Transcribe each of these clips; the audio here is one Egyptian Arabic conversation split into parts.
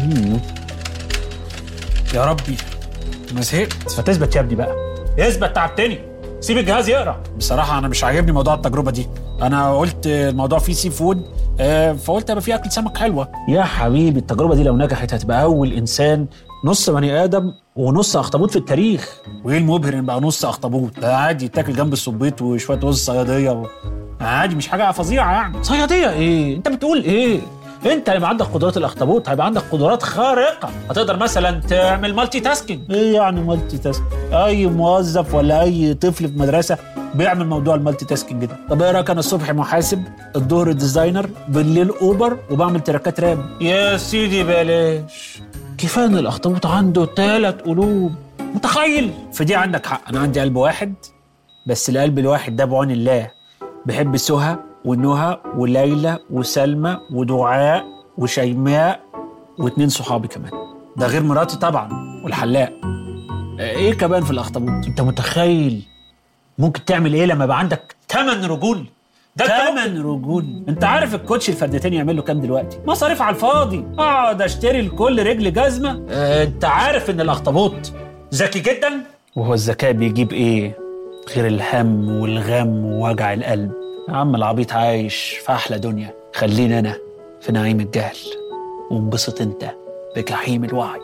يا ربي انا زهقت ما تثبت يا ابني بقى اثبت تعبتني سيب الجهاز يقرا بصراحه انا مش عاجبني موضوع التجربه دي انا قلت الموضوع فيه سي فود آه، فقلت يبقى فيه اكل سمك حلوه يا حبيبي التجربه دي لو نجحت هتبقى اول انسان نص بني ادم ونص اخطبوط في التاريخ وايه المبهر ان بقى نص اخطبوط ده عادي يتاكل جنب الصبيط وشويه رز صياديه و... عادي مش حاجه فظيعه يعني صياديه ايه انت بتقول ايه انت اللي عندك قدرات الاخطبوط هيبقى عندك قدرات خارقه هتقدر مثلا تعمل مالتي تاسكينج ايه يعني مالتي تاسك اي موظف ولا اي طفل في مدرسه بيعمل موضوع المالتي تاسكينج ده طب ايه رايك انا الصبح محاسب الظهر ديزاينر بالليل اوبر وبعمل تراكات راب يا سيدي بلاش كفايه ان الاخطبوط عنده ثلاث قلوب متخيل في دي عندك حق انا عندي قلب واحد بس القلب الواحد ده بعون الله بحب سهى ونهى وليلى وسلمى ودعاء وشيماء واتنين صحابي كمان ده غير مراتي طبعا والحلاق ايه كمان في الاخطبوط انت متخيل ممكن تعمل ايه لما يبقى عندك ثمان رجول ده تمن رجول انت عارف الكوتش الفردتين يعمل له كام دلوقتي مصاريف على الفاضي اقعد اشتري لكل رجل جزمه اه انت عارف ان الاخطبوط ذكي جدا وهو الذكاء بيجيب ايه غير الهم والغم ووجع القلب يا عم العبيط عايش في احلى دنيا خليني انا في نعيم الجهل وانبسط انت بجحيم الوعي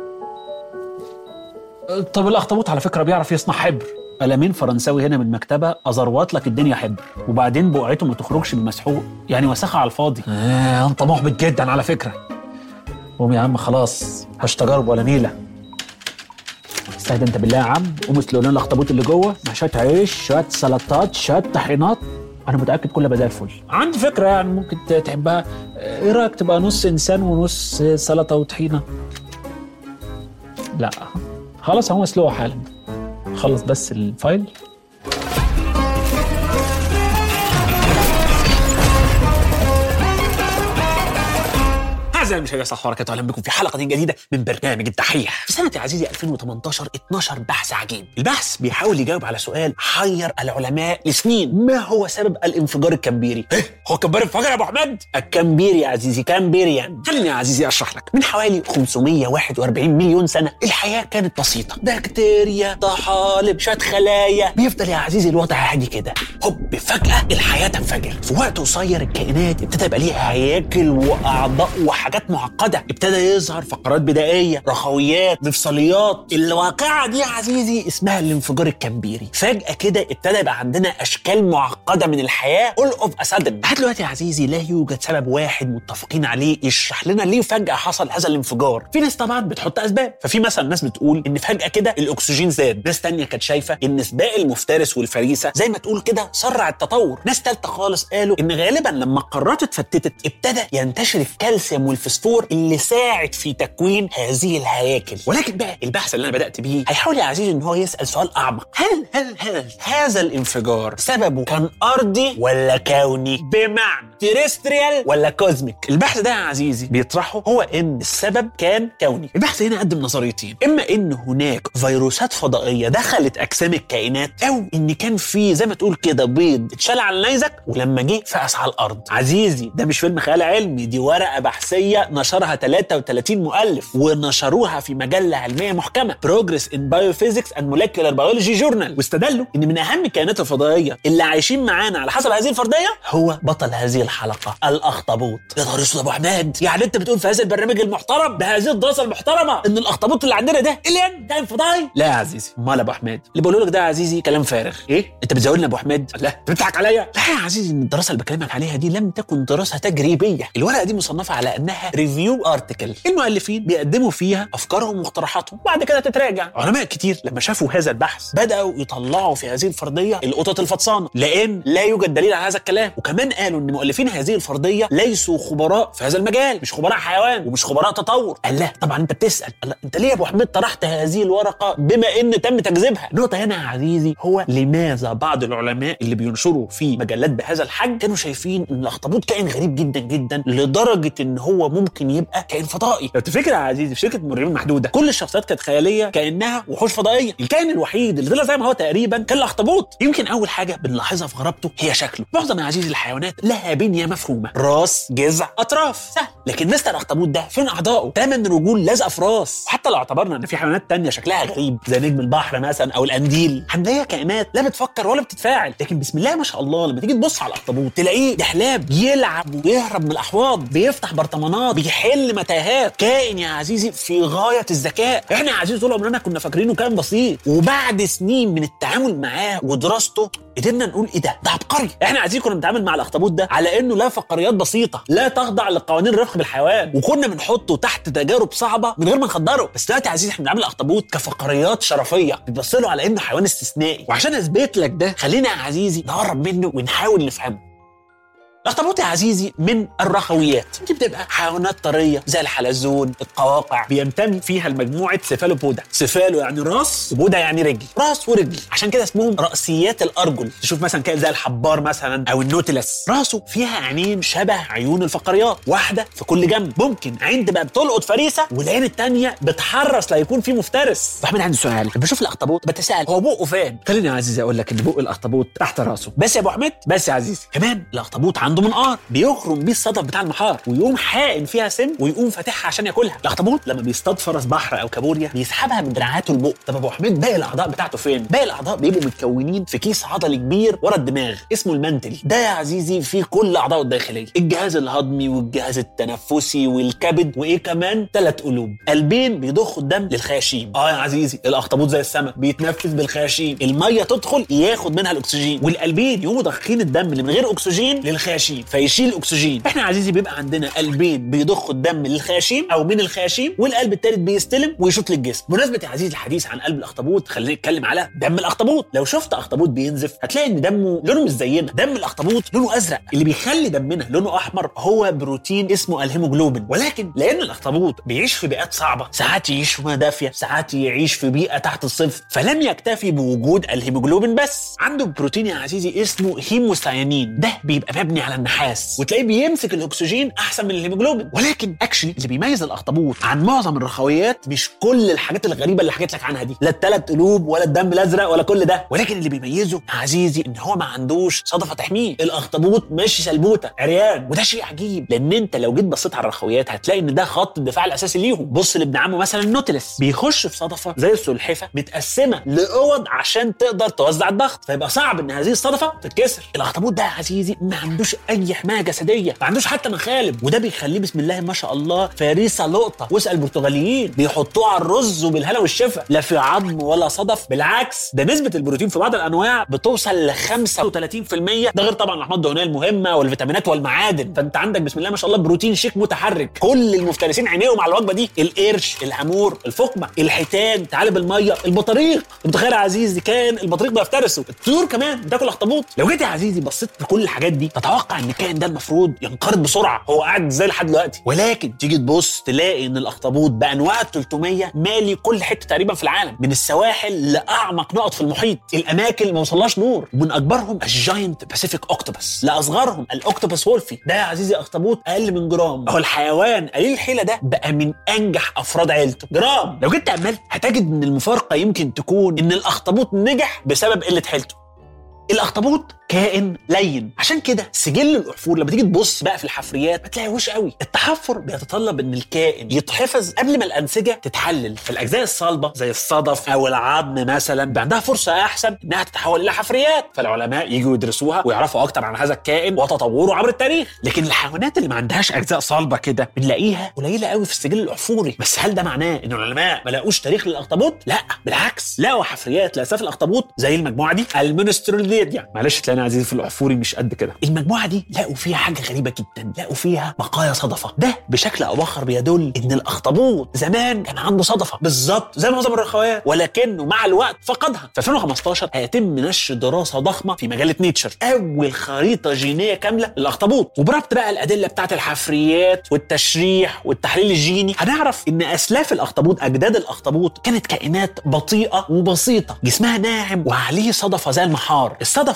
طب الاخطبوط على فكره بيعرف يصنع حبر قلمين فرنساوي هنا من المكتبه ازروت لك الدنيا حبر وبعدين بقعته ما تخرجش من مسحوق يعني وسخه على الفاضي آه انت محبط جدا على فكره قوم يا عم خلاص هاش تجارب ولا نيله استهدى انت بالله يا عم قوم اسلق لنا الاخطبوط اللي جوه مع شويه عيش شويه سلطات شويه طحينات انا متاكد كل بقى زي الفل عندي فكره يعني ممكن ت- تحبها ايه رايك تبقى نص انسان ونص سلطه وطحينه لا خلاص هو اسلقه حالا خلص بس الفايل أعزائي المشاهدين صح وبركاته أهلا بكم في حلقة جديدة من برنامج الدحيح. في سنة يا عزيزي 2018 12 بحث عجيب. البحث بيحاول يجاوب على سؤال حير العلماء لسنين، ما هو سبب الانفجار الكمبيري؟ إيه؟ هو الكمبيري انفجر يا أبو حماد؟ الكمبيري يا عزيزي كمبيريان. خليني يا عزيزي أشرح لك. من حوالي 541 مليون سنة الحياة كانت بسيطة. بكتيريا، طحالب، شوية خلايا. بيفضل يا عزيزي الوضع عادي كده. هوب فجأة الحياة تنفجر. في وقت قصير الكائنات ابتدى يبقى ليها هياكل وأعضاء وحاجات معقدة ابتدى يظهر فقرات بدائية رخويات مفصليات الواقعة دي يا عزيزي اسمها الانفجار الكمبيري فجأة كده ابتدى يبقى عندنا أشكال معقدة من الحياة all of a sudden لحد دلوقتي يا عزيزي لا يوجد سبب واحد متفقين عليه يشرح لنا ليه فجأة حصل هذا الانفجار في ناس طبعا بتحط أسباب ففي مثلا ناس بتقول إن فجأة كده الأكسجين زاد ناس تانية كانت شايفة إن سباق المفترس والفريسة زي ما تقول كده سرع التطور ناس تالتة خالص قالوا إن غالبا لما القارات اتفتتت ابتدى ينتشر الكالسيوم والفسفور اللي ساعد في تكوين هذه الهياكل ولكن بقى البحث اللي انا بدات بيه هيحاول يا عزيزي ان هو يسال سؤال اعمق هل هل هل هذا الانفجار سببه كان ارضي ولا كوني بمعنى تيرستريال ولا كوزميك البحث ده يا عزيزي بيطرحه هو ان السبب كان كوني البحث هنا قدم نظريتين اما ان هناك فيروسات فضائيه دخلت اجسام الكائنات او ان كان في زي ما تقول كده بيض اتشال على النيزك ولما جه فقس على الارض عزيزي ده مش فيلم خيال علمي دي ورقه بحثيه نشرها 33 مؤلف ونشروها في مجله علميه محكمه بروجرس ان بايوفيزيكس اند مولكيولار بيولوجي جورنال واستدلوا ان من اهم الكائنات الفضائيه اللي عايشين معانا على حسب هذه الفرضيه هو بطل هذه الحلقه الاخطبوط يا نهار اسود يا ابو حماد يعني انت بتقول في هذا البرنامج المحترم بهذه الدراسه المحترمه ان الاخطبوط اللي عندنا ده الين ده فضائي لا يا عزيزي امال يا ابو حماد اللي بقوله لك ده يا عزيزي كلام فارغ ايه انت بتزودنا يا ابو حماد لا انت بتضحك عليا لا يا عزيزي ان الدراسه اللي بكلمك عليها دي لم تكن دراسه تجريبيه الورقه دي مصنفه على انها ريفيو ارتكل المؤلفين بيقدموا فيها افكارهم ومقترحاتهم وبعد كده تتراجع علماء كتير لما شافوا هذا البحث بداوا يطلعوا في هذه الفرضيه القطط الفطسانه لان لا يوجد دليل على هذا الكلام وكمان قالوا ان مؤلفين هذه الفرضيه ليسوا خبراء في هذا المجال مش خبراء حيوان ومش خبراء تطور قال لا طبعا انت بتسال قال لا انت ليه يا ابو حميد طرحت هذه الورقه بما ان تم تكذيبها النقطه هنا يا عزيزي هو لماذا بعض العلماء اللي بينشروا في مجلات بهذا الحجم كانوا شايفين ان الاخطبوط كائن غريب جدا جدا لدرجه ان هو ممكن يبقى كائن فضائي لو تفتكر يا عزيزي في شركه مريم محدوده كل الشخصيات كانت خياليه كانها وحوش فضائيه الكائن الوحيد اللي طلع زي ما هو تقريبا كان الاخطبوط يمكن اول حاجه بنلاحظها في غرابته هي شكله معظم يا عزيزي الحيوانات لها بنيه مفهومه راس جذع اطراف سهل لكن مستر الاخطبوط ده فين اعضائه ثمان رجول لازقه في راس وحتى لو اعتبرنا ان في حيوانات تانية شكلها غريب زي نجم البحر مثلا او القنديل هنلاقيها كائنات لا بتفكر ولا بتتفاعل لكن بسم الله ما شاء الله لما تيجي تبص على الاخطبوط تلاقيه دحلاب يلعب ويهرب من الاحواض بيفتح برطمانات بيحل متاهات كائن يا عزيزي في غايه الذكاء احنا يا عزيزي طول عمرنا كنا فاكرينه كائن بسيط وبعد سنين من التعامل معاه ودراسته قدرنا نقول ايه ده ده عبقري احنا عايزين كنا بنتعامل مع الاخطبوط ده على انه لا فقريات بسيطه لا تخضع لقوانين الرفق بالحيوان وكنا بنحطه تحت تجارب صعبه من غير ما نخدره بس دلوقتي يا عزيزي احنا بنعمل الاخطبوط كفقريات شرفيه بتبص له على انه حيوان استثنائي وعشان اثبت لك ده خلينا يا عزيزي نقرب منه ونحاول نفهمه الاخطبوط يا عزيزي من الرخويات دي بتبقى حيوانات طريه زي الحلزون القواقع بينتمي فيها لمجموعه سيفالوبودا سيفالو يعني راس وبودا يعني رجل راس ورجل عشان كده اسمهم راسيات الارجل تشوف مثلا كائن زي الحبار مثلا او النوتيلس راسه فيها عينين شبه عيون الفقريات واحده في كل جنب ممكن عين تبقى بتلقط فريسه والعين الثانيه بتحرس لا يكون في مفترس احمد عندي سؤال بشوف الاخطبوط بتساءل هو بقه فين خليني يا عزيزي اقول لك ان بق الاخطبوط تحت راسه بس يا ابو حميد بس يا عزيزي كمان الاخطبوط عنده منقار بيخرم بيه الصدف بتاع المحار ويقوم حائن فيها سم ويقوم فاتحها عشان ياكلها الاخطبوط لما بيصطاد فرس بحر او كابوريا بيسحبها من دراعاته لبقه طب ابو حميد باقي الاعضاء بتاعته فين باقي الاعضاء بيبقوا متكونين في كيس عضلي كبير ورا الدماغ اسمه المنتل ده يا عزيزي فيه كل اعضائه الداخليه الجهاز الهضمي والجهاز التنفسي والكبد وايه كمان ثلاث قلوب قلبين بيضخوا الدم للخياشيم اه يا عزيزي الاخطبوط زي السمك بيتنفس بالخياشيم الميه تدخل ياخد منها الاكسجين والقلبين يقوموا ضاخين الدم اللي من غير اكسجين للخياشيم فيشيل اكسجين احنا يا عزيزي بيبقى عندنا قلبين بيضخوا الدم للخياشيم او من الخياشيم والقلب الثالث بيستلم ويشوط للجسم بمناسبه يا عزيزي الحديث عن قلب الاخطبوط خلينا نتكلم على دم الاخطبوط لو شفت اخطبوط بينزف هتلاقي ان دمه لونه مش زينا دم الاخطبوط لونه ازرق اللي بيخلي دمنا لونه احمر هو بروتين اسمه الهيموجلوبين ولكن لان الاخطبوط بيعيش في بيئات صعبه ساعات يعيش في ميه دافيه ساعات يعيش في بيئه تحت الصفر فلم يكتفي بوجود الهيموجلوبين بس عنده بروتين يا عزيزي اسمه هيموسايانين ده بيبقى مبني على النحاس وتلاقيه بيمسك الاكسجين احسن من الهيموجلوبين ولكن اكشلي اللي بيميز الاخطبوط عن معظم الرخويات مش كل الحاجات الغريبه اللي حكيت لك عنها دي لا الثلاث قلوب ولا الدم الازرق ولا كل ده ولكن اللي بيميزه يا عزيزي ان هو ما عندوش صدفه تحميه الاخطبوط ماشي سلبوته عريان وده شيء عجيب لان انت لو جيت بصيت على الرخويات هتلاقي ان ده خط الدفاع الاساسي ليهم بص لابن عمه مثلا النوتلس بيخش في صدفه زي السلحفه متقسمه لاوض عشان تقدر توزع الضغط فيبقى صعب ان هذه الصدفه تتكسر الاخطبوط ده يا عزيزي ما عندوش اي حمايه جسديه ما عندوش حتى مخالب وده بيخليه بسم الله ما شاء الله فريسه لقطه واسال البرتغاليين بيحطوه على الرز وبالهنا والشفا لا في عظم ولا صدف بالعكس ده نسبه البروتين في بعض الانواع بتوصل ل 35% ده غير طبعا الاحماض الدهنيه المهمه والفيتامينات والمعادن فانت عندك بسم الله ما شاء الله بروتين شيك متحرك كل المفترسين عينيهم على الوجبه دي القرش الهامور الفقمه الحيتان ثعالب الميه البطاريق انت متخيل يا عزيزي كان البطريق بيفترسه الطيور كمان بتاكل اخطبوط لو جيت يا عزيزي بصيت لكل الحاجات دي تتوقع ان الكائن ده المفروض ينقرض بسرعه هو قاعد ازاي لحد دلوقتي ولكن تيجي تبص تلاقي ان الاخطبوط بانواع ال 300 مالي كل حته تقريبا في العالم من السواحل لاعمق نقط في المحيط الاماكن ما وصلهاش نور ومن اكبرهم الجاينت باسيفيك اوكتوبس لاصغرهم الاوكتوبس وولفي ده يا عزيزي اخطبوط اقل من جرام هو الحيوان قليل الحيله ده بقى من انجح افراد عيلته جرام لو جيت تاملت هتجد ان المفارقه يمكن تكون ان الاخطبوط نجح بسبب قله حيلته الاخطبوط كائن لين عشان كده سجل الاحفور لما تيجي تبص بقى في الحفريات ما تلاقيهوش قوي التحفر بيتطلب ان الكائن يتحفظ قبل ما الانسجه تتحلل فالاجزاء الصلبه زي الصدف او العظم مثلا بقى عندها فرصه احسن انها تتحول الى حفريات فالعلماء يجوا يدرسوها ويعرفوا اكتر عن هذا الكائن وتطوره عبر التاريخ لكن الحيوانات اللي ما عندهاش اجزاء صلبه كده بنلاقيها قليله قوي في السجل الاحفوري بس هل ده معناه ان العلماء ما لاقوش تاريخ للاخطبوط لا بالعكس لقوا حفريات لاسلاف الاخطبوط زي المجموعه دي المونستروليديا معلش تلاقينا عزيزي في الاحفوري مش قد كده المجموعه دي لقوا فيها حاجه غريبه جدا لقوا فيها بقايا صدفه ده بشكل او باخر بيدل ان الاخطبوط زمان كان عنده صدفه بالظبط زي معظم الرخوات ولكنه مع الوقت فقدها في 2015 هيتم نشر دراسه ضخمه في مجله نيتشر اول خريطه جينيه كامله للاخطبوط وبربط بقى الادله بتاعت الحفريات والتشريح والتحليل الجيني هنعرف ان اسلاف الاخطبوط اجداد الاخطبوط كانت كائنات بطيئه وبسيطه جسمها ناعم وعليه صدفه زي المحار الصدفه دي بتحتوي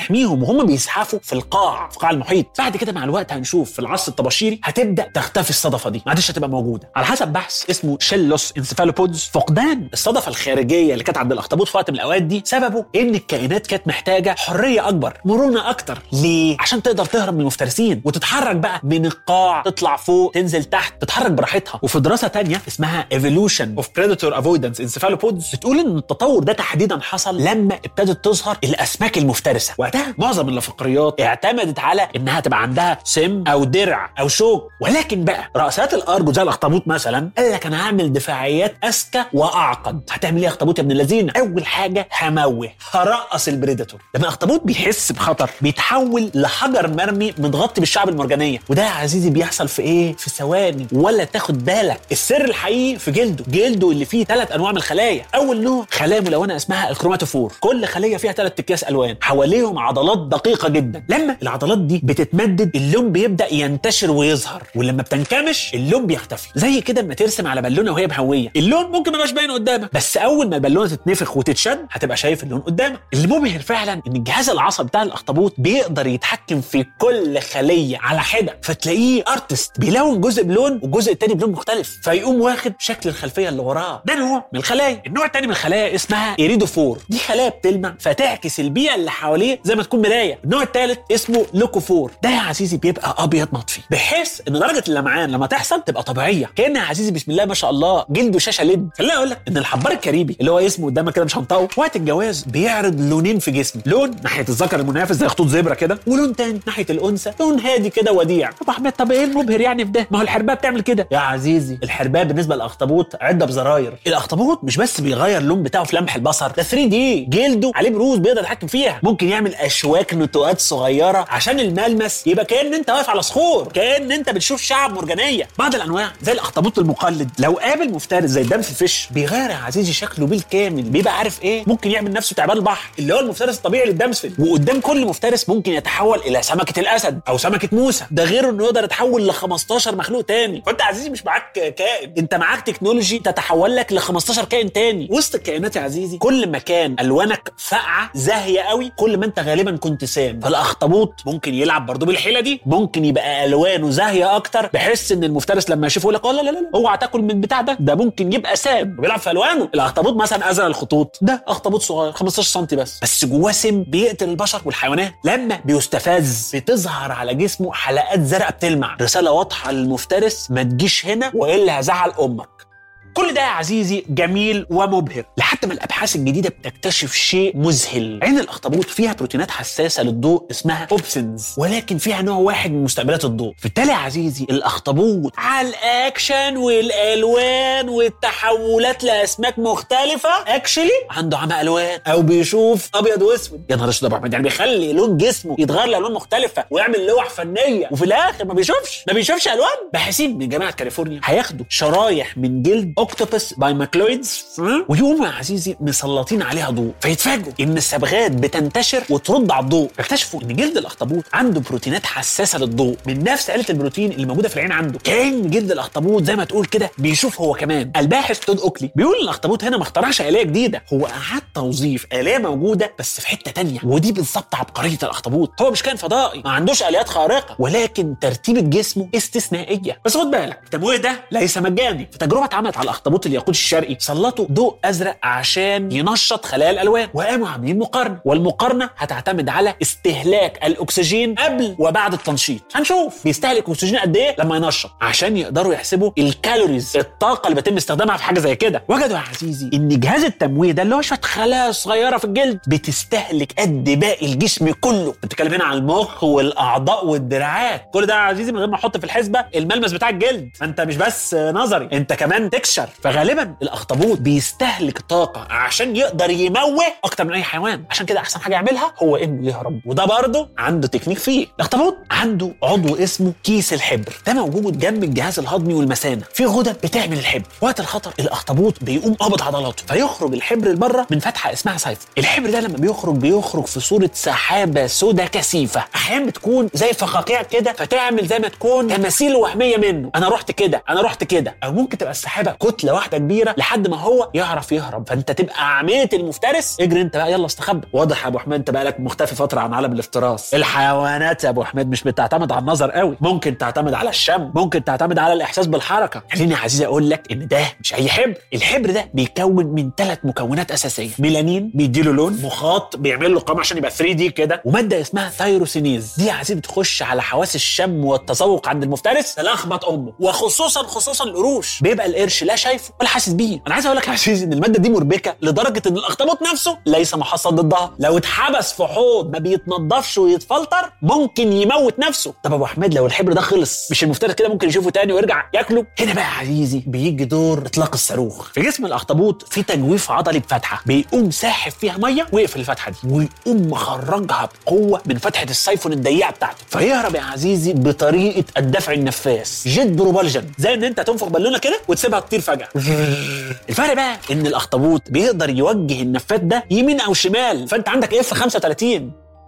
تحميهم وهم بيزحفوا في القاع في قاع المحيط بعد كده مع الوقت هنشوف في العصر الطباشيري هتبدا تختفي الصدفه دي ما عادش هتبقى موجوده على حسب بحث اسمه شيلوس انسفالوبودز فقدان الصدفه الخارجيه اللي كانت عند الاخطبوط في وقت من الاوقات دي سببه ان الكائنات كانت محتاجه حريه اكبر مرونه اكتر ليه عشان تقدر تهرب من المفترسين وتتحرك بقى من القاع تطلع فوق تنزل تحت تتحرك براحتها وفي دراسه تانية اسمها evolution of predator avoidance encephalopods بتقول ان التطور ده تحديدا حصل لما ابتدت تظهر الاسماك المفترسه وقتها معظم الفقريات اعتمدت على انها تبقى عندها سم او درع او شوك ولكن بقى رأسات الارجو زي الاخطبوط مثلا قال لك انا هعمل دفاعيات اذكى واعقد هتعمل ايه يا اخطبوط يا ابن الذين اول حاجه هموه هرقص البريداتور لما الاخطبوط بيحس بخطر بيتحول لحجر مرمي متغطي بالشعب المرجانيه وده يا عزيزي بيحصل في ايه في ثواني ولا تاخد بالك السر الحقيقي في جلده جلده اللي فيه ثلاث انواع من الخلايا اول نوع خلايا ملونه اسمها الكروماتوفور كل خليه فيها ثلاث اكياس الوان حواليهم عضلات دقيقه جدا لما العضلات دي بتتمدد اللون بيبدا ينتشر ويظهر ولما بتنكمش اللون بيختفي زي كده لما ترسم على بالونه وهي مهويه اللون ممكن ما يبقاش باين قدامك بس اول ما البالونه تتنفخ وتتشد هتبقى شايف اللون قدامك اللي مبهر فعلا ان الجهاز العصبي بتاع الاخطبوط بيقدر يتحكم في كل خليه على حده فتلاقيه ارتست بيلون جزء بلون والجزء التاني بلون مختلف فيقوم واخد شكل الخلفيه اللي وراه ده نوع من الخلايا النوع التاني من الخلايا اسمها ايريدوفور دي خلايا بتلمع فتعكس البيئه اللي حواليه زي ما تكون مرايه النوع الثالث اسمه لوكوفور ده يا عزيزي بيبقى ابيض مطفي بحيث ان درجه اللمعان لما تحصل تبقى طبيعيه كان يا عزيزي بسم الله ما شاء الله جلده شاشه ليد خليني اقول لك ان الحبار الكاريبي اللي هو اسمه قدامك كده مش هنطقه وقت الجواز بيعرض لونين في جسمه لون ناحيه الذكر المنافس زي خطوط زبره كده ولون تاني ناحيه الانثى لون هادي كده وديع طب يا احمد طب ايه المبهر يعني في ده ما هو الحربايه بتعمل كده يا عزيزي الحربايه بالنسبه للاخطبوط عده بزراير الاخطبوط مش بس بيغير اللون بتاعه في لمح البصر ده 3 دي جلده عليه بروز بيقدر يتحكم فيها ممكن يعمل اشواك نتوءات صغيره عشان الملمس يبقى كان انت واقف على صخور كان انت بتشوف شعب مرجانيه بعض الانواع زي الاخطبوط المقلد لو قابل مفترس زي الدم في الفش بيغير يا عزيزي شكله بالكامل بيبقى عارف ايه ممكن يعمل نفسه تعبان البحر اللي هو المفترس الطبيعي للدمسفل وقدام كل مفترس ممكن يتحول الى سمكه الاسد او سمكه موسى ده غير انه يقدر يتحول ل 15 مخلوق تاني فانت يا عزيزي مش معاك كائن انت معاك تكنولوجي تتحول لك ل 15 كائن تاني وسط الكائنات يا عزيزي كل ما كان الوانك فاقعه زاهيه قوي كل ما انت غالبا كنت سام فالاخطبوط ممكن يلعب برضه بالحيله دي ممكن يبقى الوانه زاهيه اكتر بحيث ان المفترس لما يشوفه يقول لك لا لا لا اوعى تاكل من البتاع ده ده ممكن يبقى سام وبيلعب في الوانه الاخطبوط مثلا ازرق الخطوط ده اخطبوط صغير 15 سم بس بس جواه سم بيقتل البشر والحيوانات لما بيستفز بتظهر على جسمه حلقات زرقاء بتلمع رساله واضحه للمفترس ما تجيش هنا والا هزعل امك كل ده يا عزيزي جميل ومبهر لحد ما الابحاث الجديده بتكتشف شيء مذهل عين الاخطبوط فيها بروتينات حساسه للضوء اسمها اوبسنز ولكن فيها نوع واحد من مستقبلات الضوء بالتالي يا عزيزي الاخطبوط على الاكشن والالوان والتحولات لاسماك مختلفه اكشلي عنده عمى الوان او بيشوف ابيض واسود يا نهار اسود يا ابو احمد يعني بيخلي لون جسمه يتغير لالوان مختلفه ويعمل لوح فنيه وفي الاخر ما بيشوفش ما بيشوفش الوان باحثين من جامعه كاليفورنيا هياخدوا شرايح من جلد اوكتوبس باي ماكلويدز ويقوموا يا عزيزي مسلطين عليها ضوء فيتفاجئوا ان الصبغات بتنتشر وترد على الضوء فاكتشفوا ان جلد الاخطبوط عنده بروتينات حساسه للضوء من نفس آلة البروتين اللي موجوده في العين عنده كان جلد الاخطبوط زي ما تقول كده بيشوف هو كمان الباحث تود اوكلي بيقول ان الاخطبوط هنا ما اخترعش آلية جديده هو اعاد توظيف آلية موجوده بس في حته تانية ودي بالظبط عبقريه الاخطبوط هو مش كائن فضائي ما عندوش اليات خارقه ولكن ترتيبه جسمه استثنائيه بس خد بالك التمويه ده ليس مجاني في تجربه اتعملت على الاخطبوط الياقوت الشرقي سلطوا ضوء ازرق عشان ينشط خلايا الالوان وقاموا عاملين مقارنه والمقارنه هتعتمد على استهلاك الاكسجين قبل وبعد التنشيط هنشوف بيستهلك اكسجين قد ايه لما ينشط عشان يقدروا يحسبوا الكالوريز الطاقه اللي بيتم استخدامها في حاجه زي كده وجدوا يا عزيزي ان جهاز التمويه ده اللي هو شويه خلايا صغيره في الجلد بتستهلك قد باقي الجسم كله بتتكلم هنا عن المخ والاعضاء والدراعات كل ده يا عزيزي من غير ما احط في الحسبه الملمس بتاع الجلد فانت مش بس نظري انت كمان تكشر فغالبا الاخطبوط بيستهلك طاقه عشان يقدر يموه اكتر من اي حيوان عشان كده احسن حاجه يعملها هو انه يهرب وده برضه عنده تكنيك فيه الاخطبوط عنده عضو اسمه كيس الحبر ده موجود جنب الجهاز الهضمي والمثانه في غدد بتعمل الحبر وقت الخطر الاخطبوط بيقوم قابض عضلاته فيخرج الحبر لبره من فتحه اسمها سايفر الحبر ده لما بيخرج بيخرج في صوره سحابه سوداء كثيفه احيانا بتكون زي فقاقيع كده فتعمل زي ما تكون تماثيل وهميه منه انا رحت كده انا رحت كده او ممكن تبقى السحابه كتله كتله واحده كبيره لحد ما هو يعرف يهرب فانت تبقى عميه المفترس اجري انت بقى يلا استخبى واضح يا ابو حميد انت بقى لك مختفي فتره عن عالم الافتراس الحيوانات يا ابو حميد مش بتعتمد على النظر قوي ممكن تعتمد على الشم ممكن تعتمد على الاحساس بالحركه خليني يا عزيزي اقول لك ان ده مش اي حبر الحبر ده بيكون من ثلاث مكونات اساسيه ميلانين بيديله لون مخاط بيعمل له قام عشان يبقى 3 دي كده وماده اسمها ثايروسينيز دي يا عزيزي بتخش على حواس الشم والتذوق عند المفترس تلخبط امه وخصوصا خصوصا القروش بيبقى القرش لا شايفه ولا حاسس بيه انا عايز اقول لك يا عزيزي ان الماده دي مربكه لدرجه ان الاخطبوط نفسه ليس محصن ضدها لو اتحبس في حوض ما بيتنضفش ويتفلتر ممكن يموت نفسه طب ابو حميد لو الحبر ده خلص مش المفترس كده ممكن يشوفه تاني ويرجع ياكله هنا بقى يا عزيزي بيجي دور اطلاق الصاروخ في جسم الاخطبوط في تجويف عضلي بفتحه بيقوم ساحب فيها ميه ويقفل الفتحه دي ويقوم مخرجها بقوه من فتحه السيفون الضيقه بتاعته فيهرب يا عزيزي بطريقه الدفع النفاث جيت بروبالجن زي ان انت تنفخ بالونه كده وتسيبها تطير فجاه الفرق بقى ان الاخطبوط بيقدر يوجه النفاث ده يمين او شمال فانت عندك اف 35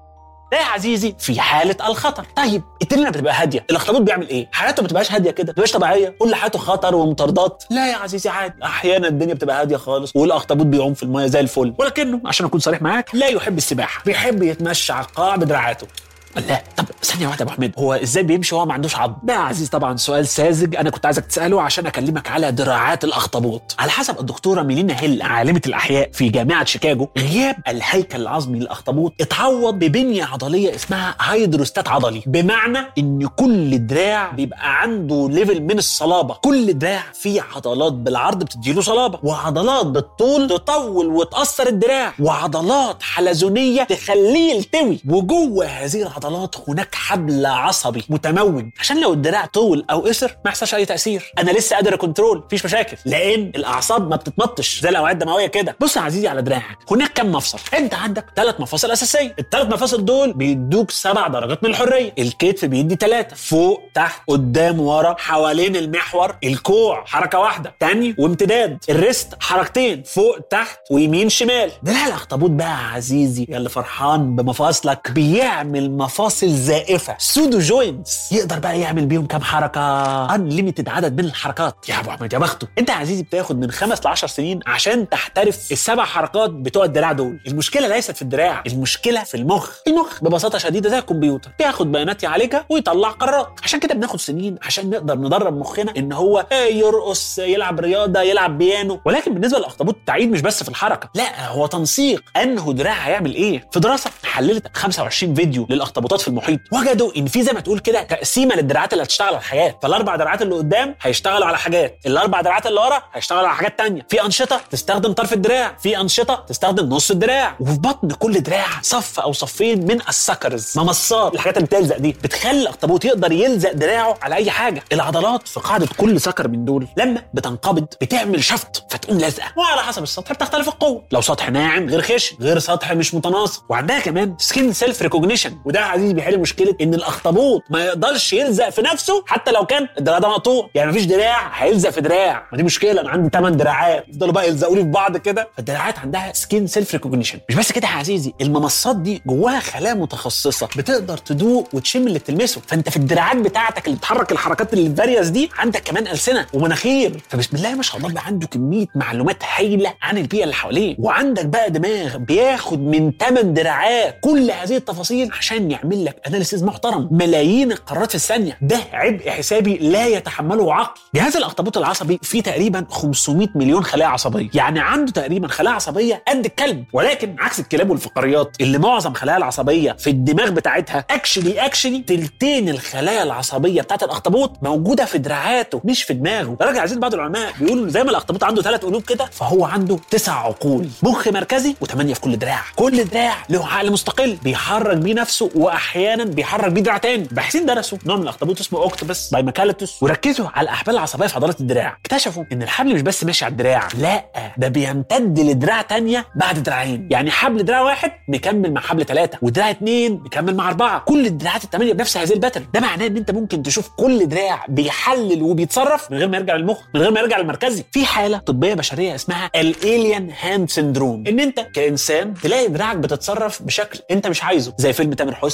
ده يا عزيزي في حالة الخطر طيب التنينة بتبقى هادية الاخطبوط بيعمل ايه حياته ما بتبقاش هادية كده ما بتبقاش طبيعية كل حياته خطر ومطاردات لا يا عزيزي عادي احيانا الدنيا بتبقى هادية خالص والاخطبوط بيعوم في المايه زي الفل ولكنه عشان اكون صريح معاك لا يحب السباحة بيحب يتمشى على القاع بدراعاته لا طب ثانية واحدة يا ابو حميد هو ازاي بيمشي وهو ما عندوش عظم؟ ده يا عزيز طبعا سؤال ساذج انا كنت عايزك تسأله عشان اكلمك على دراعات الاخطبوط. على حسب الدكتورة ميلينا هيل عالمة الاحياء في جامعة شيكاغو غياب الهيكل العظمي للاخطبوط اتعوض ببنية عضلية اسمها هيدروستات عضلي بمعنى ان كل دراع بيبقى عنده ليفل من الصلابة كل دراع فيه عضلات بالعرض بتديله صلابة وعضلات بالطول تطول وتأثر الدراع وعضلات حلزونية تخليه يلتوي وجوه هذه العضلات هناك حبل عصبي متموج عشان لو الدراع طول او قصر ما يحصلش اي تاثير انا لسه قادر كنترول مفيش مشاكل لان الاعصاب ما بتتمطش زي الاوعيه الدمويه كده بص يا عزيزي على دراعك هناك كم مفصل انت عندك ثلاث مفاصل اساسيه الثلاث مفاصل دول بيدوك سبع درجات من الحريه الكتف بيدي ثلاثه فوق تحت قدام ورا حوالين المحور الكوع حركه واحده تاني وامتداد الريست حركتين فوق تحت ويمين شمال دراع الاخطبوط بقى يا عزيزي يا اللي فرحان بمفاصلك بيعمل مفاصل زائفه سودو جوينتس يقدر بقى يعمل بيهم كام حركه انليميتد عدد من الحركات يا ابو احمد يا بخته انت يا عزيزي بتاخد من خمس ل 10 سنين عشان تحترف السبع حركات بتوع الدراع دول المشكله ليست في الدراع المشكله في المخ المخ ببساطه شديده زي الكمبيوتر بياخد بيانات يعالجها ويطلع قرارات عشان كده بناخد سنين عشان نقدر ندرب مخنا ان هو إيه يرقص يلعب رياضه يلعب بيانو ولكن بالنسبه للاخطبوط التعيد مش بس في الحركه لا هو تنسيق انه دراع هيعمل ايه في دراسه حللت 25 فيديو للاخطبوطات في المحيط وجدوا ان في زي ما تقول كده تقسيمه للدراعات اللي هتشتغل على الحياه فالاربع دراعات اللي قدام هيشتغلوا على حاجات الاربع دراعات اللي ورا هيشتغلوا على حاجات تانية في انشطه تستخدم طرف الدراع في انشطه تستخدم نص الدراع وفي بطن كل دراع صف او صفين من السكرز ممصات الحاجات اللي بتلزق دي بتخلي الاخطبوط يقدر يلزق دراعه على اي حاجه العضلات في قاعده كل سكر من دول لما بتنقبض بتعمل شفط فتقوم لازقه وعلى حسب السطح بتختلف القوه لو سطح ناعم غير خشن غير سطح مش متناسق وعندها كمان سكين سيلف ريكوجنيشن وده يا عزيزي بيحل مشكله ان الاخطبوط ما يقدرش يلزق في نفسه حتى لو كان الدراع ده مقطوع يعني مفيش دراع هيلزق في دراع ودي مشكله انا عندي 8 دراعات يفضلوا بقى يلزقوا لي في بعض كده فالدراعات عندها سكين سيلف ريكوجنيشن مش بس كده يا عزيزي الممصات دي جواها خلايا متخصصه بتقدر تدوق وتشم اللي بتلمسه فانت في الدراعات بتاعتك اللي بتحرك الحركات الفاريوس دي عندك كمان السنه ومناخير فبسم الله ما شاء الله بقى عنده كميه معلومات هايله عن البيئه اللي حواليه وعندك بقى دماغ بياخد من 8 دراعات كل هذه التفاصيل عشان يعمل لك اناليسيز محترم ملايين القرارات في الثانيه ده عبء حسابي لا يتحمله عقل جهاز الاخطبوط العصبي فيه تقريبا 500 مليون خلايا عصبيه يعني عنده تقريبا خلايا عصبيه قد الكلب ولكن عكس الكلاب والفقاريات اللي معظم خلايا العصبيه في الدماغ بتاعتها اكشلي اكشلي تلتين الخلايا العصبيه بتاعت الاخطبوط موجوده في دراعاته مش في دماغه راجع عايزين بعض العلماء بيقولوا زي ما الاخطبوط عنده ثلاث قلوب كده فهو عنده تسع عقول مخ مركزي وثمانيه في كل دراع كل دراع له عقل مستقل بيحرك بيه نفسه واحيانا بيحرك بيه دراع تاني باحثين درسوا نوع من الاخطبوط اسمه اوكتوبس بايماكاليتوس وركزوا على الاحبال العصبيه في عضلات الدراع اكتشفوا ان الحبل مش بس ماشي على الدراع لا ده بيمتد لدراع تانية بعد دراعين يعني حبل دراع واحد مكمل مع حبل ثلاثه ودراع اتنين مكمل مع اربعه كل الدراعات الثمانيه بنفس هذه الباترن ده معناه ان انت ممكن تشوف كل دراع بيحلل وبيتصرف من غير ما يرجع للمخ من غير ما يرجع للمركزي في حاله طبيه بشريه اسمها الالين هاند سندروم ان انت كانسان تلاقي دراعك بتتصرف بشكل انت مش عايزه زي فيلم تامر حسني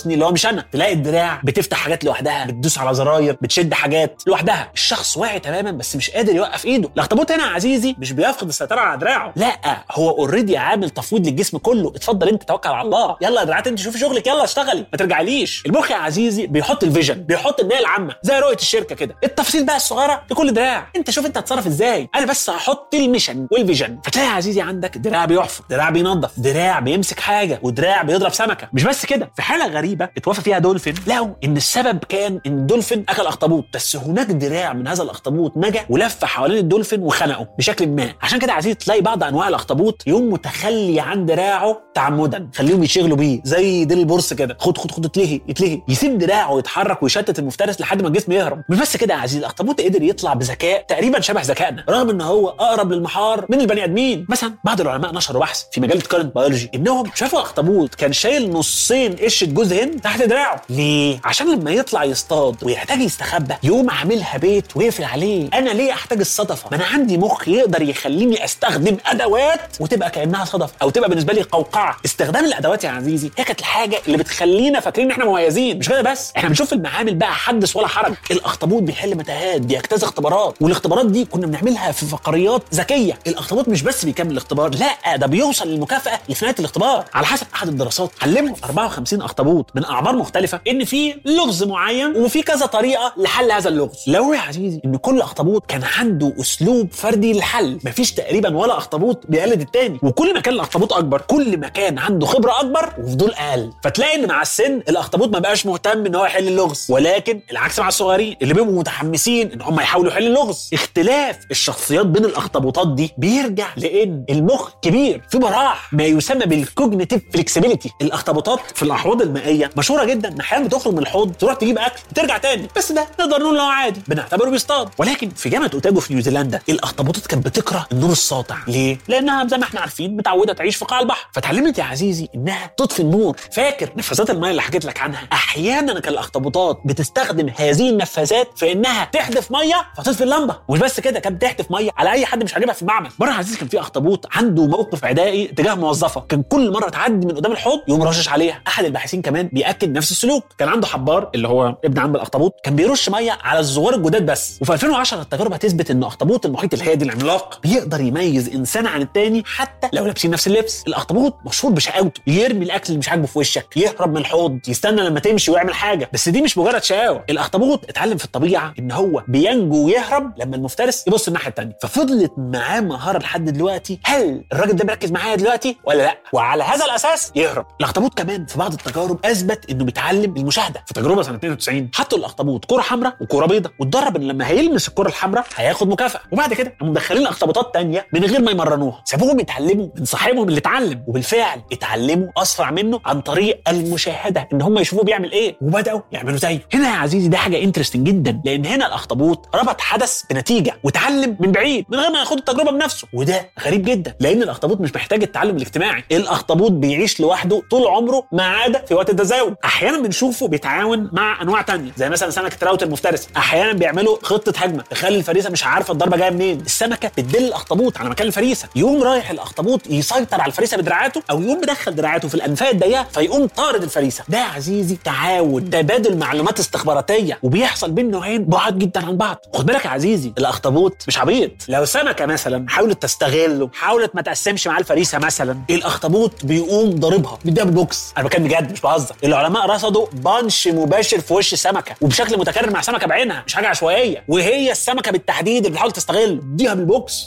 حسني اللي هو مش انا تلاقي الدراع بتفتح حاجات لوحدها بتدوس على زراير بتشد حاجات لوحدها الشخص واعي تماما بس مش قادر يوقف ايده الاخطبوط هنا يا عزيزي مش بيفقد السيطره على دراعه لا هو اوريدي عامل تفويض للجسم كله اتفضل انت توكل على الله يلا يا دراعات انت شوفي شغلك يلا اشتغلي ما ترجعليش المخ يا عزيزي بيحط الفيجن بيحط النيه العامه زي رؤيه الشركه كده التفاصيل بقى الصغيره لكل دراع انت شوف انت هتصرف ازاي انا بس هحط الميشن والفيجن فتلاقي يا عزيزي عندك دراع بيحفر دراع بينظف دراع بيمسك حاجه ودراع بيضرب سمكه مش بس كده في حاله غريبه اتوفى فيها دولفين لقوا ان السبب كان ان الدولفين اكل اخطبوط بس هناك دراع من هذا الاخطبوط نجا ولف حوالين الدولفين وخنقه بشكل ما عشان كده يا عزيزي تلاقي بعض انواع الاخطبوط يوم متخلي عن دراعه تعمدا خليهم يشغلوا بيه زي ديل البورس كده خد خد خد اتلهي اتلهي يسيب دراعه يتحرك ويشتت المفترس لحد ما الجسم يهرب مش بس كده يا عزيزي الاخطبوط قدر يطلع بذكاء تقريبا شبه ذكائنا رغم ان هو اقرب للمحار من البني ادمين مثلا بعض العلماء نشروا بحث في مجله كارنت بيولوجي انهم شافوا اخطبوط كان شايل نصين قشه جوز هند تحت دراعه ليه عشان لما يطلع يصطاد ويحتاج يستخبى يقوم عاملها بيت ويقفل عليه انا ليه احتاج الصدفه ما انا عندي مخ يقدر يخليني استخدم ادوات وتبقى كانها صدفه او تبقى بالنسبه لي قوقعه استخدام الادوات يا عزيزي هي كانت الحاجه اللي بتخلينا فاكرين ان احنا مميزين مش كده بس احنا بنشوف في المعامل بقى حدث ولا حرج الاخطبوط بيحل متاهات بيجتاز اختبارات والاختبارات دي كنا بنعملها في فقريات ذكيه الاخطبوط مش بس بيكمل الاختبار لا ده بيوصل للمكافاه اللي في نهايه الاختبار على حسب احد الدراسات علموا 54 اخطبوط من اعمار مختلفه ان في لغز معين وفي كذا طريقه لحل هذا اللغز لو يا عزيزي ان كل اخطبوط كان عنده اسلوب فردي للحل مفيش تقريبا ولا اخطبوط بيقلد التاني وكل ما كان الاخطبوط اكبر كل ما كان عنده خبره اكبر وفضول اقل فتلاقي ان مع السن الاخطبوط ما بقاش مهتم ان هو يحل اللغز ولكن العكس مع الصغيرين اللي بيبقوا متحمسين ان هم يحاولوا يحلوا اللغز اختلاف الشخصيات بين الاخطبوطات دي بيرجع لان المخ كبير في براح ما يسمى بالكوجنيتيف فليكسيبيليتي الاخطبوطات في الاحواض المائيه مشهوره جدا ان احيانا بتخرج من الحوض تروح تجيب اكل وترجع تاني بس ده نقدر نقول له عادي بنعتبره بيصطاد ولكن في جامعه اوتاجو في نيوزيلندا الاخطبوطات كانت بتكره النور الساطع ليه لانها زي ما احنا عارفين متعوده تعيش في قاع البحر فتعلمت يا عزيزي انها تطفي النور فاكر نفاذات الميه اللي حكيت لك عنها احيانا كان الاخطبوطات بتستخدم هذه النفاذات في انها تحدف ميه فتطفي اللمبه ومش بس كده كانت بتحدف ميه على اي حد مش عاجبها في المعمل مره يا عزيزي كان في اخطبوط عنده موقف عدائي تجاه موظفه كان كل مره تعدي من قدام الحوض يقوم رشش عليها احد الباحثين كمان بياكد نفس السلوك كان عنده حبار اللي هو ابن عم الاخطبوط كان بيرش ميه على الزوار الجداد بس وفي 2010 التجربه هتثبت ان اخطبوط المحيط الهادي العملاق بيقدر يميز انسان عن التاني حتى لو لابسين نفس اللبس الاخطبوط مشهور بشقاوته يرمي الاكل اللي مش عاجبه في وشك يهرب من الحوض يستنى لما تمشي ويعمل حاجه بس دي مش مجرد شقاوه الاخطبوط اتعلم في الطبيعه ان هو بينجو ويهرب لما المفترس يبص الناحيه التانيه ففضلت معاه مهاره لحد دلوقتي هل الراجل ده مركز معايا دلوقتي ولا لا وعلى هذا الاساس يهرب الاخطبوط كمان في بعض التجارب اثبت انه بيتعلم المشاهده في تجربه سنه 92 حطوا الاخطبوط كره حمراء وكره بيضاء واتدرب ان لما هيلمس الكره الحمراء هياخد مكافاه وبعد كده قاموا مدخلين اخطبوطات تانية من غير ما يمرنوها سابوهم يتعلموا من صاحبهم اللي اتعلم وبالفعل اتعلموا اسرع منه عن طريق المشاهده ان هم يشوفوه بيعمل ايه وبداوا يعملوا زيه هنا يا عزيزي ده حاجه انترستنج جدا لان هنا الاخطبوط ربط حدث بنتيجه وتعلم من بعيد من غير ما ياخد التجربه بنفسه وده غريب جدا لان الاخطبوط مش محتاج التعلم الاجتماعي الاخطبوط بيعيش لوحده طول عمره ما عدا في وقت التزاوج احيانا بنشوفه بيتعاون مع انواع تانية زي مثلا سمكه راوت المفترس احيانا بيعملوا خطه هجمه تخلي الفريسه مش عارفه الضربه جايه منين السمكه بتدل الاخطبوط على مكان الفريسه يقوم رايح الاخطبوط يسيطر على الفريسه بدراعاته او يقوم مدخل دراعاته في الانفاق الضيقه فيقوم طارد الفريسه ده يا عزيزي تعاون تبادل معلومات استخباراتيه وبيحصل بين نوعين بعاد جدا عن بعض خد بالك يا عزيزي الاخطبوط مش عبيط لو سمكه مثلا حاولت تستغله حاولت ما تقسمش مع الفريسه مثلا الاخطبوط بيقوم ضاربها بيديها بالبوكس انا بتكلم بجد مش بهزر العلماء رصدوا بانش مباشر في وش سمكه وبشكل متكرر مع سمكه بعينها مش حاجه عشوائيه وهي السمكه بالتحديد اللي بتحاول تستغله اديها بالبوكس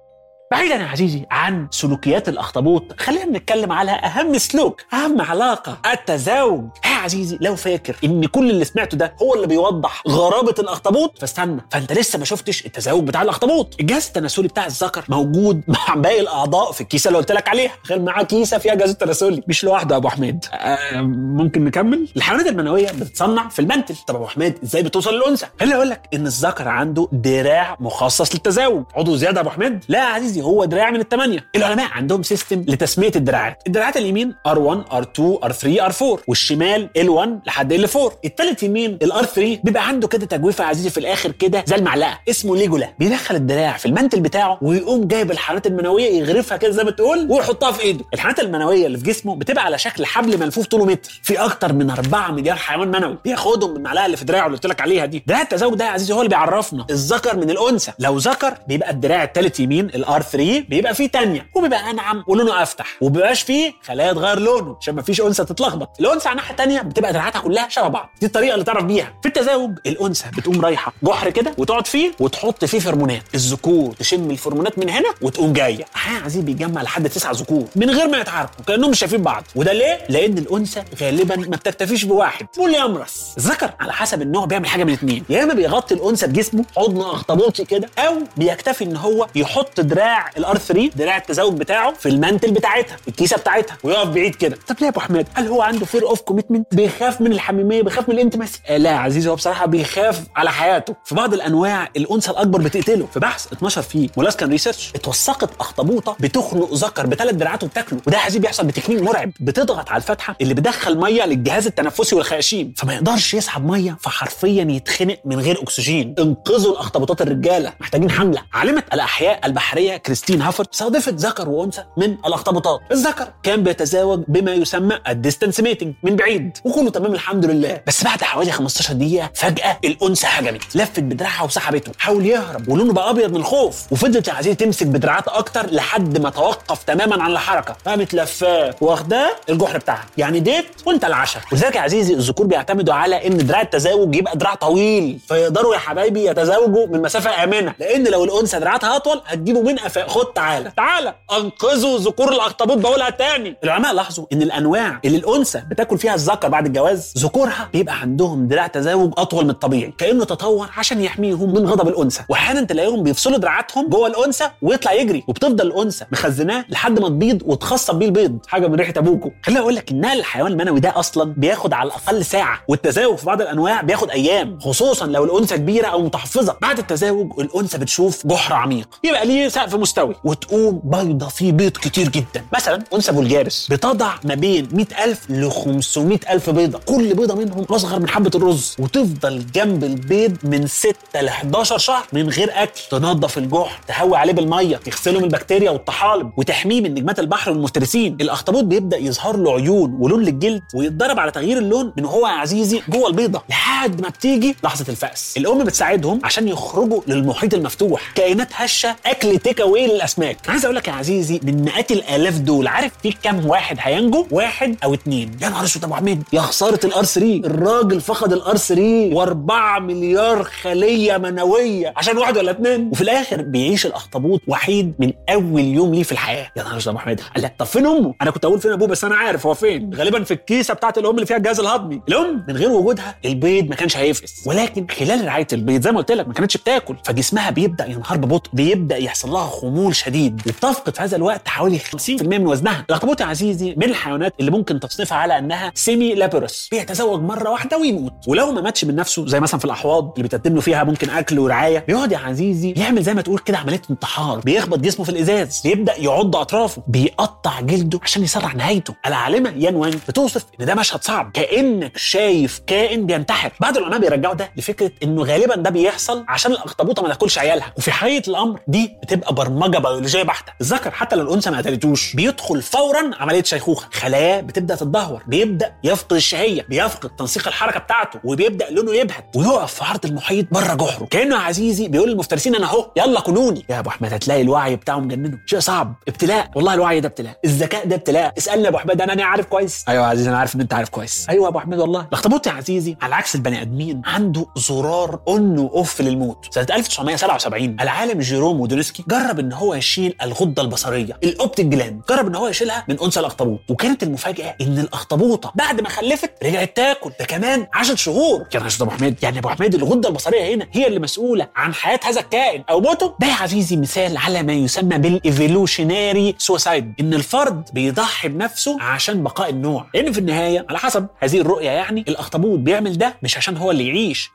بعيدا يا عزيزي عن سلوكيات الاخطبوط خلينا نتكلم على اهم سلوك اهم علاقه التزاوج يا عزيزي لو فاكر ان كل اللي سمعته ده هو اللي بيوضح غرابه الاخطبوط فاستنى فانت لسه ما شفتش التزاوج بتاع الاخطبوط الجهاز التناسلي بتاع الذكر موجود مع باقي الاعضاء في الكيسه اللي قلت لك عليها تخيل معاه كيسه فيها جهاز التناسلي مش لوحده يا ابو حميد آه ممكن نكمل الحيوانات المنويه بتتصنع في المنتل طب يا ابو حميد ازاي بتوصل للانثى خليني اقول لك ان الذكر عنده دراع مخصص للتزاوج عضو زياده يا ابو حميد لا يا عزيزي هو دراع من الثمانيه العلماء عندهم سيستم لتسميه الدراعات الدراعات اليمين R1 R2 R3 R4 والشمال كام ال1 لحد ال4 التالت يمين الار 3 بيبقى عنده كده تجويفه يا عزيزي في الاخر كده زي المعلقه اسمه ليجولا بيدخل الدراع في المنتل بتاعه ويقوم جايب الحرارات المنويه يغرفها كده زي ما تقول ويحطها في ايده الحرارات المنويه اللي في جسمه بتبقى على شكل حبل ملفوف طوله متر في اكتر من 4 مليار حيوان منوي بياخدهم من المعلقه اللي في دراعه اللي قلت لك عليها دي دراع التزاوج ده يا عزيزي هو اللي بيعرفنا الذكر من الانثى لو ذكر بيبقى الدراع التالت يمين الار 3 بيبقى فيه تانية وبيبقى انعم ولونه افتح وبيبقاش فيه خلايا تغير لونه عشان ما فيش انثى تتلخبط الانثى على الناحيه التانية بتبقى دراعاتها كلها شبه بعض دي الطريقه اللي تعرف بيها في التزاوج الانثى بتقوم رايحه جحر كده وتقعد فيه وتحط فيه فيرمونات الذكور تشم الفيرمونات من هنا وتقوم جايه احيانا عزيزي بيجمع لحد تسع ذكور من غير ما يتعاركوا كانهم مش شايفين بعض وده ليه لان الانثى غالبا ما بتكتفيش بواحد بوليامرس الذكر على حسب النوع بيعمل حاجه من اتنين يا اما بيغطي الانثى بجسمه حضن اخطبوطي كده او بيكتفي ان هو يحط دراع الار 3 دراع التزاوج بتاعه في المنتل بتاعتها الكيسه بتاعتها ويقف بعيد كده طب ليه يا ابو حماد هل هو عنده فير اوف كوميتمنت بيخاف من الحميميه بيخاف من الانتماسي آه لا يا عزيزي هو بصراحه بيخاف على حياته في بعض الانواع الانثى الاكبر بتقتله في بحث 12 فيه مولاسكان ريسيرش اتوثقت اخطبوطه بتخنق ذكر بثلاث دراعات وبتاكله وده يا عزيزي بيحصل بتكنيك مرعب بتضغط على الفتحه اللي بتدخل ميه للجهاز التنفسي والخياشيم فما يقدرش يسحب ميه فحرفيا يتخنق من غير اكسجين انقذوا الاخطبوطات الرجاله محتاجين حمله عالمه الاحياء البحريه كريستين هافرت صادفت ذكر وانثى من الاخطبوطات الذكر كان بيتزاوج بما يسمى الديستنس ميتنج من بعيد وكله تمام الحمد لله بس بعد حوالي 15 دقيقه فجاه الانثى هجمت لفت بدراعها وسحبته حاول يهرب ولونه بقى ابيض من الخوف وفضلت يا عزيزي تمسك بدراعاتها اكتر لحد ما توقف تماما عن الحركه قامت لفاه واخداه الجحر بتاعها يعني ديت وانت العشاء ولذلك يا عزيزي الذكور بيعتمدوا على ان دراع التزاوج يبقى دراع طويل فيقدروا يا حبايبي يتزاوجوا من مسافه امنه لان لو الانثى دراعاتها اطول هتجيبه من قفاه خد تعالى تعالى انقذوا ذكور الاخطبوط بقولها تاني العلماء لاحظوا ان الانواع اللي الانثى بتاكل فيها الذكر بعد الجواز ذكورها بيبقى عندهم دراع تزاوج اطول من الطبيعي كانه تطور عشان يحميهم من غضب الانثى واحيانا تلاقيهم بيفصلوا دراعاتهم جوه الانثى ويطلع يجري وبتفضل الانثى مخزناه لحد ما تبيض وتخصب بيه البيض حاجه من ريحه ابوكو خليني اقول لك ان نقل الحيوان المنوي ده اصلا بياخد على الاقل ساعه والتزاوج في بعض الانواع بياخد ايام خصوصا لو الانثى كبيره او متحفظه بعد التزاوج الانثى بتشوف جحر عميق يبقى ليه سقف مستوي وتقوم بيضه فيه بيض كتير جدا مثلا انثى بولجارس بتضع ما بين 100000 ل 500000 بيضه كل بيضه منهم اصغر من حبه الرز وتفضل جنب البيض من 6 ل 11 شهر من غير اكل تنظف الجحر تهوي عليه بالميه تغسله من البكتيريا والطحالب وتحميه من نجمات البحر والمفترسين الاخطبوط بيبدا يظهر له عيون ولون للجلد ويتدرب على تغيير اللون من هو يا عزيزي جوه البيضه لحد ما بتيجي لحظه الفأس الام بتساعدهم عشان يخرجوا للمحيط المفتوح كائنات هشه اكل تيك اواي للاسماك عايز اقول لك يا عزيزي من مئات الالاف دول عارف في كام واحد هينجو واحد او اتنين يا نهار اسود يا ابو حميد يا خساره الار 3 الراجل فقد الار 3 و4 مليار خليه منويه عشان واحد ولا اتنين وفي الاخر بيعيش الاخطبوط وحيد من اول يوم ليه في الحياه يا نهار اسود يا ابو حميد قال لا طب فين امه انا كنت اقول فين ابوه بس انا عارف هو فين غالبا في الكيسه بتاعت الام اللي فيها الجهاز الهضمي الام من غير وجودها البيض ما كانش هيفقس ولكن خلال رعايه البيض زي ما قلت لك ما كانتش بتاكل فجسمها بيبدا ينهار ببطء بيبدا يحصل لها خمول شديد وبتفقد في هذا الوقت حوالي 50% من وزنها الاخطبوط يا عزيزي من الحيوانات اللي ممكن تصنيفها على انها سيمي لابروس بيتزوج مره واحده ويموت ولو ما ماتش من نفسه زي مثلا في الاحواض اللي بتقدم له فيها ممكن اكل ورعايه بيقعد يا عزيزي يعمل زي ما تقول كده عمليه انتحار بيخبط جسمه في الازاز بيبدا يعض اطرافه بيقطع جلده عشان يسرع نهايته العالمه يان وانج بتوصف ان ده مشهد صعب كانك شايف كائن بينتحر بعض العلماء بيرجعوا ده لفكره انه غالبا ده بيحصل عشان الاخطبوطه ما تاكلش عيالها وفي حقيقه الامر دي بتبقى برمجه بيولوجيه بحته الذكر حتى لو الانثى ما قتلتوش بيدخل فورا عمليه شيخوخه خلاياه بتبدا تتدهور بيبدا يفقد الشهيه بيفقد تنسيق الحركه بتاعته وبيبدا لونه يبهت ويقف في عرض المحيط بره جحره كانه يا عزيزي بيقول للمفترسين انا اهو يلا كلوني يا ابو احمد هتلاقي الوعي بتاعه مجننه شيء صعب ابتلاء والله الوعي ده ابتلاء الذكاء ده ابتلاء اسالني يا ابو احمد انا أنا عارف كويس ايوه يا عزيزي انا عارف ان انت عارف كويس ايوه يا ابو احمد والله الاخطبوط يا عزيزي على عكس البني ادمين عنده زرار اون واوف للموت سنه 1977 العالم جيروم ودونسكي جرب ان هو يشيل الغده البصريه الاوبتيك جلاند جرب ان هو يشيلها من انثى الاخطبوط وكانت المفاجاه ان الاخطبوطه بعد ما خلفت رجعت تاكل ده كمان 10 شهور يا نهار ابو حميد يعني يا ابو حميد الغده البصريه هنا هي اللي مسؤوله عن حياه هذا الكائن او موته ده يا عزيزي مثال على ما يسمى بالايفولوشناري سوسايد ان الفرد بيضحي بنفسه عشان بقاء النوع لان في النهايه على حسب هذه الرؤيه يعني الاخطبوط بيعمل ده مش عشان هو اللي يعيش لا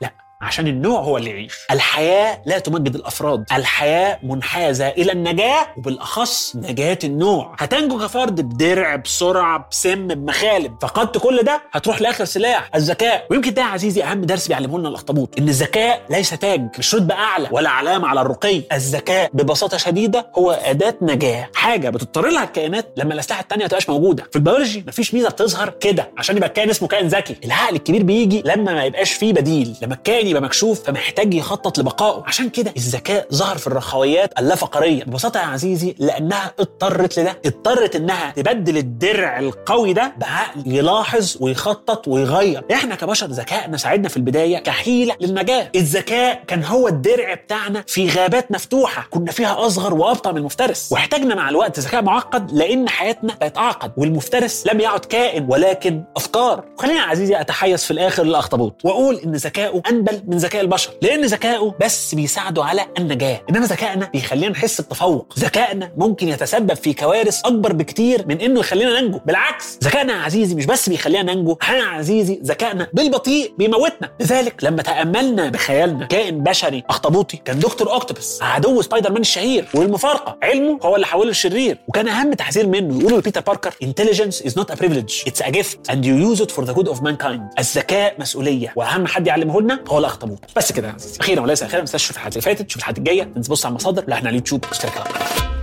عشان النوع هو اللي يعيش الحياه لا تمجد الافراد الحياه منحازه الى النجاه وبالاخص نجاه النوع هتنجو كفرد بدرع بسرعه بسم بمخالب فقدت كل ده هتروح لاخر سلاح الذكاء ويمكن ده يا عزيزي اهم درس بيعلمه لنا الاخطبوط ان الذكاء ليس تاج مش رتبه اعلى ولا علامه على الرقي الذكاء ببساطه شديده هو اداه نجاه حاجه بتضطر لها الكائنات لما الاسلحه التانيه ما تبقاش موجوده في البيولوجي مفيش ميزه بتظهر كده عشان يبقى الكائن اسمه كائن ذكي العقل الكبير بيجي لما ما يبقاش فيه بديل لما الكائن يبقى مكشوف فمحتاج يخطط لبقائه عشان كده الذكاء ظهر في الرخويات اللافقريه ببساطه يا عزيزي لانها اضطرت لده اضطرت انها تبدل الدرع القوي ده بعقل يلاحظ ويخطط ويغير احنا كبشر ذكائنا ساعدنا في البدايه كحيله للنجاه الذكاء كان هو الدرع بتاعنا في غابات مفتوحه كنا فيها اصغر وابطا من المفترس واحتاجنا مع الوقت ذكاء معقد لان حياتنا بقت اعقد والمفترس لم يعد كائن ولكن افكار خلينا يا عزيزي اتحيز في الاخر للاخطبوط واقول ان ذكائه انبل من ذكاء البشر لان ذكائه بس بيساعده على النجاه انما ذكائنا بيخلينا نحس بتفوق ذكائنا ممكن يتسبب في كوارث اكبر بكتير من انه يخلينا ننجو بالعكس ذكائنا يا عزيزي مش بس بيخلينا ننجو احنا يا عزيزي ذكائنا بالبطيء بيموتنا لذلك لما تاملنا بخيالنا كائن بشري اخطبوطي كان دكتور اوكتوبس عدو سبايدر مان الشهير والمفارقه علمه هو اللي حوله الشرير وكان اهم تحذير منه يقوله لبيتر باركر intelligence is not a privilege it's a gift and you use it for the good of mankind الذكاء مسؤوليه واهم حد يعلمه لنا هو الاخطبوط بس كده يا عزيزي اخيرا وليس اخيرا ما تنساش تشوف الحلقات اللي فاتت تشوف الحلقات الجايه تبص على المصادر اللي احنا على اليوتيوب اشترك